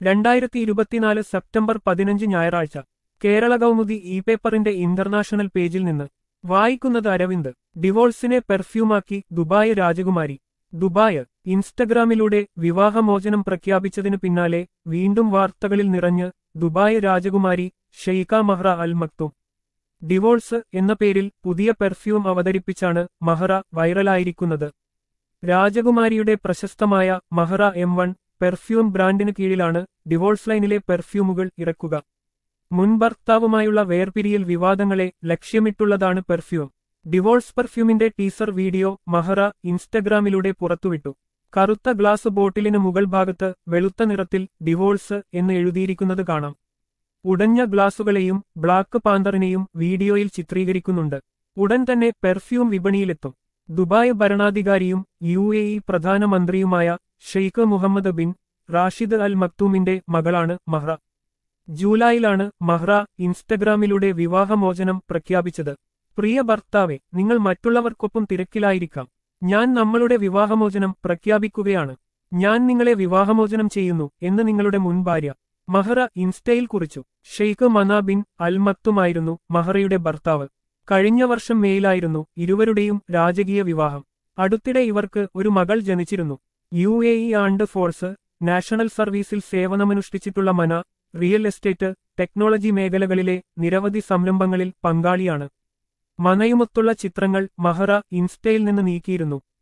രണ്ടായിരത്തി ഇരുപത്തിനാല് സെപ്റ്റംബർ പതിനഞ്ച് ഞായറാഴ്ച കേരള കൗമുദി ഇ പേപ്പറിന്റെ ഇന്റർനാഷണൽ പേജിൽ നിന്ന് വായിക്കുന്നത് അരവിന്ദ് ഡിവോഴ്സിനെ പെർഫ്യൂമാക്കി ദുബായ് രാജകുമാരി ദുബായ് ഇൻസ്റ്റഗ്രാമിലൂടെ വിവാഹമോചനം പ്രഖ്യാപിച്ചതിനു പിന്നാലെ വീണ്ടും വാർത്തകളിൽ നിറഞ്ഞ് ദുബായ് രാജകുമാരി ഷെയ്ഖ മഹ്റ അൽ മക്തും ഡിവോഴ്സ് എന്ന പേരിൽ പുതിയ പെർഫ്യൂം അവതരിപ്പിച്ചാണ് മഹ്റ വൈറലായിരിക്കുന്നത് രാജകുമാരിയുടെ പ്രശസ്തമായ മഹ്റ എം വൺ പെർഫ്യൂം ബ്രാൻഡിന് കീഴിലാണ് ഡിവോഴ്സ് ലൈനിലെ പെർഫ്യൂമുകൾ ഇറക്കുക മുൻ ഭർത്താവുമായുള്ള വേർപിരിയൽ വിവാദങ്ങളെ ലക്ഷ്യമിട്ടുള്ളതാണ് പെർഫ്യൂം ഡിവോഴ്സ് പെർഫ്യൂമിന്റെ ടീസർ വീഡിയോ മഹ്റ ഇൻസ്റ്റഗ്രാമിലൂടെ പുറത്തുവിട്ടു കറുത്ത ഗ്ലാസ് ബോട്ടിലിന് മുകൾ ഭാഗത്ത് വെളുത്ത നിറത്തിൽ ഡിവോഴ്സ് എന്ന് എഴുതിയിരിക്കുന്നത് കാണാം ഉടഞ്ഞ ഗ്ലാസുകളെയും ബ്ലാക്ക് പാന്തറിനെയും വീഡിയോയിൽ ചിത്രീകരിക്കുന്നുണ്ട് ഉടൻ തന്നെ പെർഫ്യൂം വിപണിയിലെത്തും ദുബായ് ഭരണാധികാരിയും യു എ ഇ പ്രധാനമന്ത്രിയുമായ Sheikh Mohammed bin Rashid Al മക്തൂമിന്റെ മകളാണ് മഹ്റ ജൂലൈയിലാണ് മഹ്റ ഇൻസ്റ്റഗ്രാമിലൂടെ വിവാഹമോചനം പ്രഖ്യാപിച്ചത് പ്രിയ ഭർത്താവെ നിങ്ങൾ മറ്റുള്ളവർക്കൊപ്പം തിരക്കിലായിരിക്കാം ഞാൻ നമ്മളുടെ വിവാഹമോചനം പ്രഖ്യാപിക്കുകയാണ് ഞാൻ നിങ്ങളെ വിവാഹമോചനം ചെയ്യുന്നു എന്ന് നിങ്ങളുടെ മുൻ ഭാര്യ മഹ്റ ഇൻസ്റ്റയിൽ കുറിച്ചു ഷെയ്ഖ് മന ബിൻ അൽ മക്തുമായിരുന്നു മഹ്റയുടെ ഭർത്താവ് കഴിഞ്ഞ വർഷം മേയിലായിരുന്നു ഇരുവരുടെയും രാജകീയ വിവാഹം അടുത്തിടെ ഇവർക്ക് ഒരു മകൾ ജനിച്ചിരുന്നു U A E and force national സർവീസിൽ സേവനമനുഷ്ഠിച്ചിട്ടുള്ള മന റിയൽ എസ്റ്റേറ്റ് ടെക്നോളജി മേഖലകളിലെ നിരവധി സംരംഭങ്ങളിൽ പങ്കാളിയാണ് മനയുമൊത്തുള്ള ചിത്രങ്ങൾ മഹ്റ ഇൻസ്റ്റയിൽ നിന്ന് നീക്കിയിരുന്നു